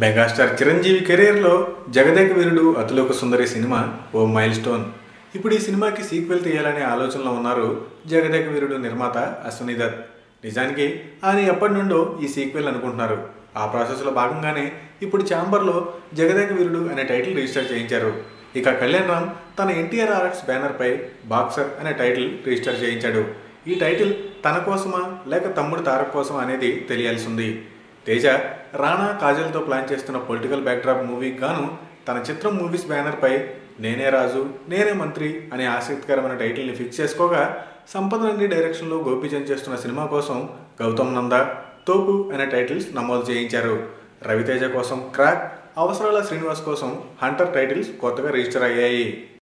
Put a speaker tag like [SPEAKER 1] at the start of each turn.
[SPEAKER 1] megastar Chiranjeevi కెరీర్లో Jagadeka Veerudu Athiloka Sundari cinema ఓ milestone ఇప్పుడు ఈ సినిమాకి సీక్వెల్ తీయాలనే ఆలోచనలో ఉన్నారు జగదేక వీరుడు నిర్మాత అశ్వని దత్ నిజానికి ఆయన ఎప్పటి నుండో ఈ సీక్వెల్ అనుకుంటున్నారు ఆ ప్రాసెస్లో భాగంగానే ఇప్పుడు ఛాంబర్లో జగదేక వీరుడు అనే టైటిల్ రిజిస్టర్ చేయించారు ఇక కళ్యాణ్ రామ్ తన ఎన్టీఆర్ ఆర్ట్స్ బ్యానర్పై బాక్సర్ అనే టైటిల్ రిజిస్టర్ చేయించాడు ఈ టైటిల్ తన కోసమా లేక తమ్ముడు తారక్ కోసమా అనేది తెలియాల్సి ఉంది తేజ రాణా కాజల్తో ప్లాన్ చేస్తున్న పొలిటికల్ బ్యాక్డ్రాప్ మూవీకి గాను తన చిత్రం మూవీస్ బ్యానర్పై నేనే రాజు నేనే మంత్రి అనే ఆసక్తికరమైన టైటిల్ని ఫిక్స్ చేసుకోగా సంపద నంది డైరెక్షన్లో గోపీచంద్ చేస్తున్న సినిమా కోసం గౌతమ్ నంద తోపు అనే టైటిల్స్ నమోదు చేయించారు రవితేజ కోసం క్రాక్ అవసరాల శ్రీనివాస్ కోసం హంటర్ టైటిల్స్ కొత్తగా రిజిస్టర్ అయ్యాయి